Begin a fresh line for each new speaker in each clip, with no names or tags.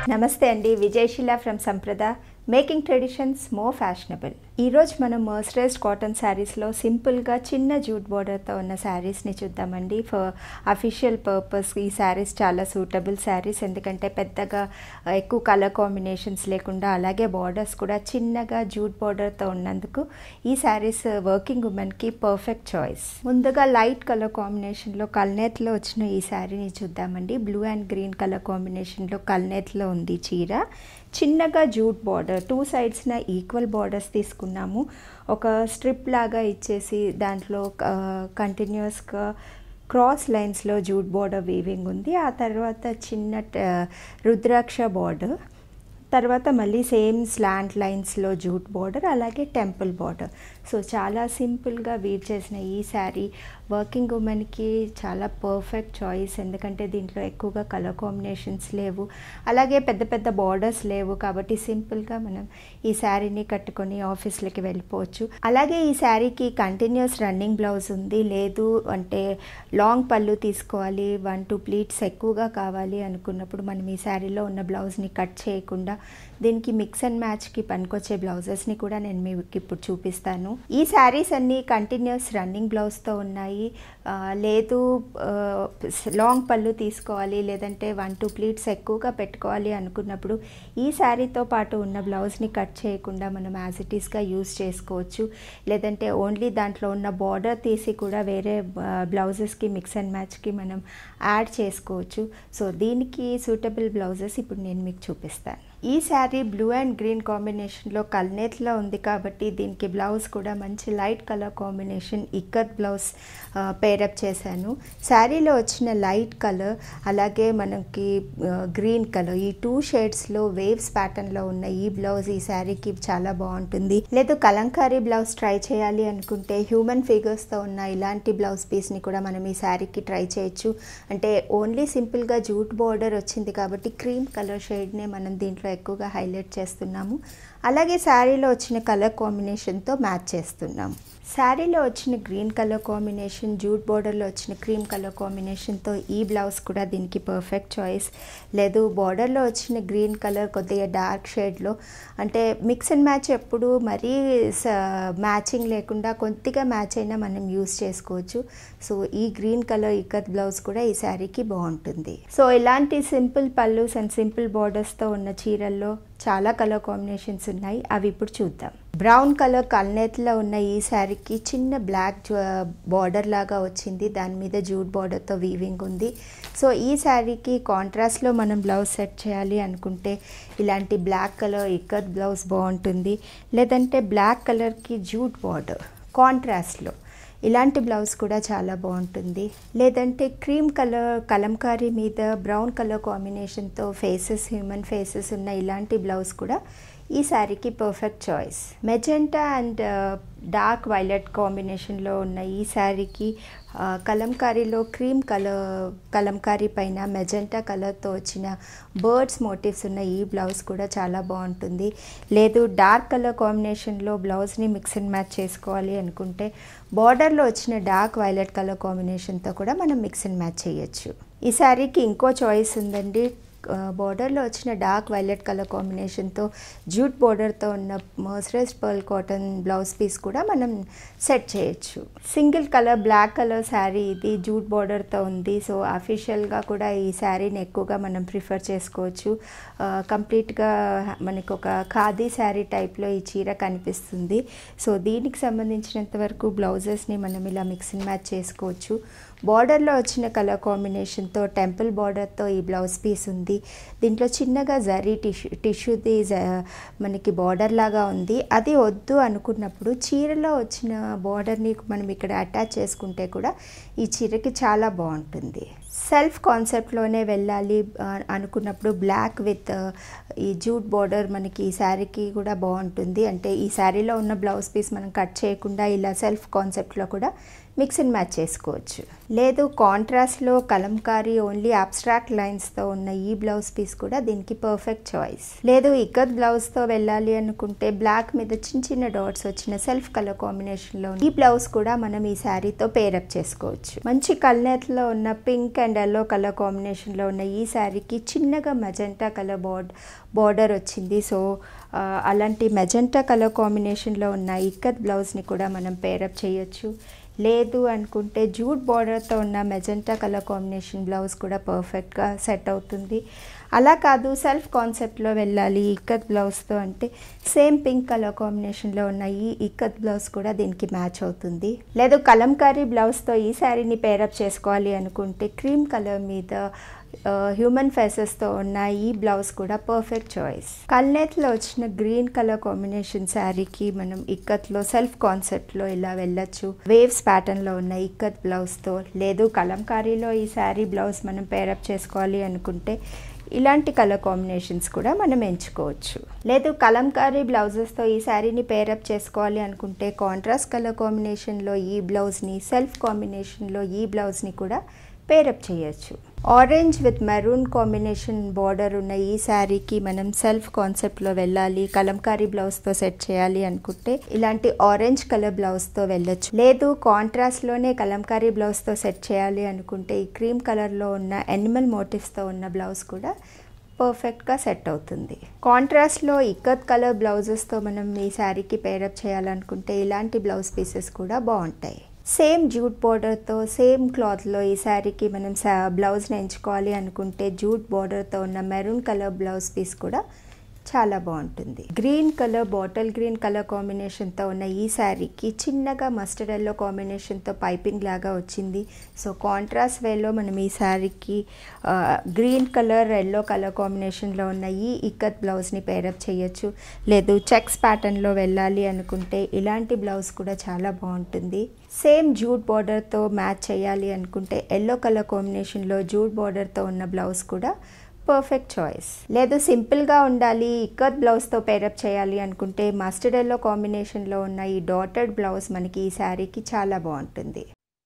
నమస్తే అండి Vijayashila from Samprada making traditions more fashionable ఈరోజు మనం మర్సరైజ్డ్ కాటన్ శారీస్లో సింపుల్గా చిన్న జూట్ బోర్డర్తో ఉన్న శారీస్ని చూద్దామండి ఫర్ అఫీషియల్ పర్పస్ ఈ శారీస్ చాలా సూటబుల్ శారీస్ ఎందుకంటే పెద్దగా ఎక్కువ కలర్ కాంబినేషన్స్ లేకుండా అలాగే బార్డర్స్ కూడా చిన్నగా జూట్ బార్డర్తో ఉన్నందుకు ఈ శారీస్ వర్కింగ్ ఉమెన్కి పర్ఫెక్ట్ చాయిస్ ముందుగా లైట్ కలర్ కాంబినేషన్లో కల్నేత్లో వచ్చిన ఈ శారీని చూద్దామండి బ్లూ అండ్ గ్రీన్ కలర్ కాంబినేషన్లో కల్నేత్లో ఉంది చీర చిన్నగా జూట్ బార్డర్ టూ సైడ్స్న ఈక్వల్ బార్డర్స్ తీసుకున్నాము ఒక స్ట్రిప్ లాగా ఇచ్చేసి దాంట్లో కంటిన్యూస్గా క్రాస్ లైన్స్లో జూట్ బార్డర్ వీవింగ్ ఉంది ఆ తర్వాత చిన్న రుద్రాక్ష బార్డర్ తర్వాత మళ్ళీ సేమ్ స్లాంట్ లైన్స్లో జూట్ బార్డర్ అలాగే టెంపుల్ బార్డర్ సో చాలా సింపుల్గా వీడ్ చేసిన ఈ శారీ వర్కింగ్ ఉమెన్కి చాలా పర్ఫెక్ట్ చాయిస్ ఎందుకంటే దీంట్లో ఎక్కువగా కలర్ కాంబినేషన్స్ లేవు అలాగే పెద్ద పెద్ద బార్డర్స్ లేవు కాబట్టి సింపుల్గా మనం ఈ శారీని కట్టుకొని ఆఫీస్లకి వెళ్ళిపోవచ్చు అలాగే ఈ శారీకి కంటిన్యూస్ రన్నింగ్ బ్లౌజ్ ఉంది లేదు అంటే లాంగ్ పళ్ళు తీసుకోవాలి వన్ టూ ప్లీట్స్ ఎక్కువగా కావాలి అనుకున్నప్పుడు మనం ఈ శారీలో ఉన్న బ్లౌజ్ని కట్ చేయకుండా దీనికి మిక్స్ అండ్ మ్యాచ్కి పనికొచ్చే బ్లౌజెస్ని కూడా నేను మీకు ఇప్పుడు చూపిస్తాను ఈ శారీస్ అన్నీ కంటిన్యూస్ రన్నింగ్ బ్లౌజ్తో ఉన్నాయి లేదు లాంగ్ పళ్ళు తీసుకోవాలి లేదంటే వన్ టూ ప్లీట్స్ ఎక్కువగా పెట్టుకోవాలి అనుకున్నప్పుడు ఈ శారీతో పాటు ఉన్న బ్లౌజ్ని కట్ చేయకుండా మనం యాజ్ ఇట్ ఈస్గా యూస్ చేసుకోవచ్చు లేదంటే ఓన్లీ దాంట్లో ఉన్న బార్డర్ తీసి కూడా వేరే బ్లౌజెస్కి మిక్స్ అండ్ మ్యాచ్కి మనం యాడ్ చేసుకోవచ్చు సో దీనికి సూటబుల్ బ్లౌజెస్ ఇప్పుడు నేను మీకు చూపిస్తాను ఈ శారీ బ్లూ అండ్ గ్రీన్ కాంబినేషన్లో కల్నేత్లో ఉంది కాబట్టి దీనికి బ్లౌజ్ కూడా మంచి light colour combination ikat blouse pair up చేశాను శారీలో వచ్చిన లైట్ కలర్ అలాగే మనకి గ్రీన్ కలర్ ఈ టూ షేడ్స్లో వేవ్స్ ప్యాటర్న్లో ఉన్న ఈ బ్లౌజ్ ఈ శారీకి చాలా బాగుంటుంది లేదు కలంకారీ బ్లౌజ్ ట్రై చేయాలి అనుకుంటే హ్యూమన్ ఫిగర్స్తో ఉన్న ఇలాంటి బ్లౌజ్ పీస్ని కూడా మనం ఈ శారీకి ట్రై చేయొచ్చు అంటే ఓన్లీ సింపుల్గా జూట్ బార్డర్ వచ్చింది కాబట్టి క్రీమ్ కలర్ షేడ్నే మనం దీంట్లో ఎక్కువగా హైలైట్ చేస్తున్నాము అలాగే శారీలో వచ్చిన కలర్ కాంబినేషన్తో మ్యాచ్ చేస్తున్నాము శారీలో వచ్చిన గ్రీన్ కలర్ కాంబినేషన్ జూట్ బార్డర్లో వచ్చిన క్రీమ్ కలర్ కాంబినేషన్తో ఈ బ్లౌజ్ కూడా దీనికి పర్ఫెక్ట్ చాయిస్ లేదు బార్డర్లో వచ్చిన గ్రీన్ కలర్ కొద్దిగా డార్క్ షేడ్లో అంటే మిక్స్ అండ్ మ్యాచ్ ఎప్పుడు మరీ మ్యాచింగ్ లేకుండా కొద్దిగా మ్యాచ్ అయినా మనం యూస్ చేసుకోవచ్చు సో ఈ గ్రీన్ కలర్ ఇక్కత్ బ్లౌజ్ కూడా ఈ శారీకి బాగుంటుంది సో ఇలాంటి సింపుల్ పల్లూస్ అండ్ సింపుల్ బార్డర్స్తో ఉన్న చీరల్లో చాలా కలర్ కాంబినేషన్స్ ఉన్నాయి అవి ఇప్పుడు చూద్దాం బ్రౌన్ కలర్ కల్నేత్లో ఉన్న ఈ శారీకి చిన్న బ్లాక్ బార్డర్ లాగా వచ్చింది దాని మీద జూట్ బార్డర్తో వీవింగ్ ఉంది సో ఈ శారీకి కాంట్రాస్ట్లో మనం బ్లౌజ్ సెట్ చేయాలి అనుకుంటే ఇలాంటి బ్లాక్ కలర్ ఇక్కత్ బ్లౌజ్ బాగుంటుంది లేదంటే బ్లాక్ కలర్కి జూట్ బార్డర్ కాంట్రాస్ట్లో ఇలాంటి బ్లౌజ్ కూడా చాలా బాగుంటుంది లేదంటే క్రీమ్ కలర్ కలంకారీ మీద బ్రౌన్ కలర్ కాంబినేషన్తో ఫేసెస్ హ్యూమన్ ఫేసెస్ ఉన్న ఇలాంటి బ్లౌజ్ కూడా ఈ శారీకి perfect choice magenta and dark violet కాంబినేషన్లో ఉన్న ఈ శారీకి కలంకారీలో క్రీమ్ కలర్ కలంకారీ పైన మెజెంటా కలర్తో వచ్చిన బర్డ్స్ మోటివ్స్ ఉన్న ఈ బ్లౌజ్ కూడా చాలా బాగుంటుంది లేదు డార్క్ కలర్ కాంబినేషన్లో బ్లౌజ్ని మిక్స్ అండ్ మ్యాచ్ చేసుకోవాలి అనుకుంటే బార్డర్లో వచ్చిన డార్క్ వైలెట్ కలర్ కాంబినేషన్తో కూడా మనం మిక్స్ అండ్ మ్యాచ్ చేయొచ్చు ఈ శారీకి ఇంకో చాయిస్ ఉందండి బార్డర్లో వచ్చిన డార్క్ వైలెట్ కలర్ కాంబినేషన్తో జూట్ బార్డర్తో ఉన్న mercerised pearl cotton blouse piece కూడా మనం సెట్ చేయొచ్చు single colour black colour sari ఇది జూట్ బార్డర్తో ఉంది సో అఫీషియల్గా కూడా ఈ శారీని ఎక్కువగా మనం ప్రిఫర్ చేసుకోవచ్చు కంప్లీట్గా మనకు ఒక ఖాదీ శారీ టైప్లో ఈ చీర కనిపిస్తుంది సో దీనికి సంబంధించినంత వరకు బ్లౌజెస్ని మనం ఇలా మిక్స్ అండ్ మ్యాచ్ చేసుకోవచ్చు బార్డర్లో వచ్చిన కలర్ కాంబినేషన్తో టెంపుల్ బార్డర్తో ఈ బ్లౌజ్ పీస్ ఉంది దీంట్లో చిన్నగా జరీ టిష్యూ టిష్యూది మనకి బార్డర్ లాగా ఉంది అది వద్దు అనుకున్నప్పుడు చీరలో వచ్చిన బార్డర్ని మనం ఇక్కడ అటాచ్ చేసుకుంటే కూడా ఈ చీరకి చాలా బాగుంటుంది సెల్ఫ్ కాన్సెప్ట్లోనే వెళ్ళాలి అనుకున్నప్పుడు బ్లాక్ విత్ ఈ జూట్ బార్డర్ మనకి ఈ శారీకి కూడా బాగుంటుంది అంటే ఈ శారీలో ఉన్న బ్లౌజ్ పీస్ మనం కట్ చేయకుండా ఇలా సెల్ఫ్ కాన్సెప్ట్లో కూడా మిక్స్ అండ్ మ్యాచ్ చేసుకోవచ్చు లేదు కాంట్రాస్ట్లో కలంకారీ ఓన్లీ అబ్స్ట్రాక్ట్ లైన్స్తో ఉన్న ఈ బ్లౌజ్ పీస్ కూడా దీనికి పర్ఫెక్ట్ చాయిస్ లేదు ఇక్కత్ బ్లౌజ్తో వెళ్ళాలి అనుకుంటే బ్లాక్ మీద చిన్న చిన్న డాట్స్ వచ్చిన సెల్ఫ్ కలర్ కాంబినేషన్లో ఈ బ్లౌజ్ కూడా మనం ఈ శారీతో పేరప్ చేసుకోవచ్చు మంచి కల్నేట్లో ఉన్న పింక్ అండ్ ఎల్లో కలర్ కాంబినేషన్లో ఉన్న ఈ శారీకి చిన్నగా మెజెంటా కలర్ బోర్డ్ బార్డర్ వచ్చింది సో అలాంటి మెజెంటా కలర్ కాంబినేషన్లో ఉన్న ఇక్కత్ బ్లౌజ్ని కూడా మనం పేరప్ చేయొచ్చు లేదు అనుకుంటే జూట్ బార్డర్తో ఉన్న మెజెంటా కలర్ కాంబినేషన్ బ్లౌజ్ కూడా పర్ఫెక్ట్గా సెట్ అవుతుంది అలా కాదు సెల్ఫ్ కాన్సెప్ట్లో వెళ్ళాలి ఇక్కత్ బ్లౌజ్తో అంటే సేమ్ పింక్ కలర్ కాంబినేషన్లో ఉన్న ఈ ఇక్కత్ బ్లౌజ్ కూడా దీనికి మ్యాచ్ అవుతుంది లేదు కలంకారీ బ్లౌజ్తో ఈ శారీని పేరప్ చేసుకోవాలి అనుకుంటే క్రీమ్ కలర్ మీద హ్యూమన్ ఫేసెస్తో ఉన్న ఈ బ్లౌజ్ కూడా పర్ఫెక్ట్ చాయిస్ కల్నేత్లో వచ్చిన గ్రీన్ కలర్ కాంబినేషన్ శారీకి మనం ఇక్కత్లో సెల్ఫ్ కాన్సెప్ట్లో ఇలా వెళ్ళొచ్చు వేవ్స్ ప్యాటర్న్లో ఉన్న ఇక్కత్ బ్లౌజ్తో లేదు కలంకారీలో ఈ శారీ బ్లౌజ్ మనం పేరప్ చేసుకోవాలి అనుకుంటే ఇలాంటి కలర్ కాంబినేషన్స్ కూడా మనం ఎంచుకోవచ్చు లేదు కలంకారీ బ్లౌజెస్తో ఈ శారీని పేరప్ చేసుకోవాలి అనుకుంటే కాంట్రాస్ట్ కలర్ కాంబినేషన్లో ఈ బ్లౌజ్ని సెల్ఫ్ కాంబినేషన్లో ఈ బ్లౌజ్ని కూడా పేరప్ చేయొచ్చు orange with maroon combination border ఉన్న ఈ శారీకి మనం సెల్ఫ్ కాన్సెప్ట్లో వెళ్ళాలి కలంకారీ బ్లౌజ్తో సెట్ చేయాలి అనుకుంటే ఇలాంటి ఆరెంజ్ కలర్ బ్లౌజ్తో వెళ్ళొచ్చు లేదు కాంట్రాస్ట్లోనే కలంకారీ బ్లౌజ్తో సెట్ చేయాలి అనుకుంటే ఈ క్రీమ్ కలర్లో ఉన్న ఎనిమల్ మోటివ్స్తో ఉన్న బ్లౌజ్ కూడా పర్ఫెక్ట్గా సెట్ అవుతుంది కాంట్రాస్ట్లో ఇక్కత్ కలర్ బ్లౌజెస్తో మనం ఈ శారీకి పేరప్ చేయాలనుకుంటే ఇలాంటి బ్లౌజ్ పీసెస్ కూడా బాగుంటాయి సేమ్ జూట్ బోర్డర్తో సేమ్ క్లాత్లో ఈ శారీకి మనం సా బ్లౌజ్ని ఎంచుకోవాలి అనుకుంటే జూట్ బోర్డర్తో ఉన్న మెరూన్ కలర్ బ్లౌజ్ పీస్ కూడా చాలా బాగుంటుంది green colour bottle green colour కాంబినేషన్తో ఉన్న ఈ శారీకి చిన్నగా మస్టర్డ్ ఎల్లో కాంబినేషన్తో పైపింగ్ లాగా వచ్చింది సో కాంట్రాస్ట్ వేలో మనం ఈ శారీకి గ్రీన్ కలర్ ఎల్లో కలర్ కాంబినేషన్లో ఉన్న ఈ ఇక్కత్ బ్లౌజ్ని పేరప్ చేయొచ్చు లేదు చెక్స్ ప్యాటర్న్లో వెళ్ళాలి అనుకుంటే ఇలాంటి బ్లౌజ్ కూడా చాలా బాగుంటుంది సేమ్ జూట్ బార్డర్తో మ్యాచ్ చేయాలి అనుకుంటే ఎల్లో కలర్ కాంబినేషన్లో జూట్ బార్డర్తో ఉన్న బ్లౌజ్ కూడా పర్ఫెక్ట్ చాయిస్ లేదు సింపుల్గా ఉండాలి ఇక్కత్ బ్లౌజ్తో పేరప్ చేయాలి అనుకుంటే మస్టర్డ్ ఎల్లో కాంబినేషన్లో ఉన్న ఈ డాటెడ్ బ్లౌజ్ మనకి ఈ శారీకి చాలా బాగుంటుంది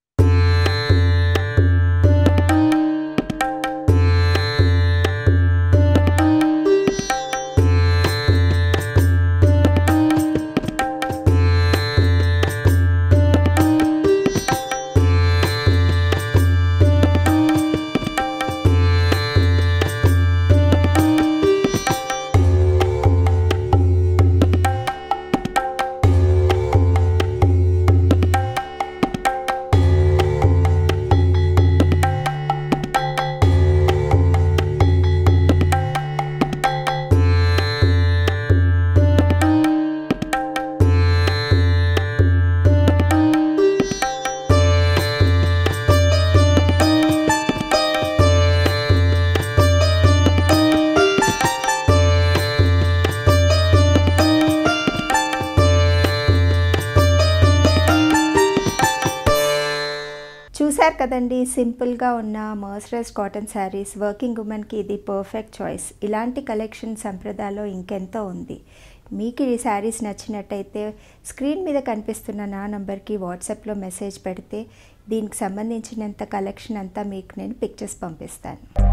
చూశారు కదండి సింపుల్గా ఉన్న మర్సరైజ్ కాటన్ శారీస్ వర్కింగ్ ఉమెన్కి ఇది పర్ఫెక్ట్ చాయిస్ ఇలాంటి కలెక్షన్ సంప్రదాయంలో ఇంకెంతో ఉంది మీకు ఈ శారీస్ నచ్చినట్టయితే స్క్రీన్ మీద కనిపిస్తున్న నా నంబర్కి వాట్సాప్లో మెసేజ్ పెడితే దీనికి సంబంధించినంత కలెక్షన్ అంతా మీకు నేను పిక్చర్స్ పంపిస్తాను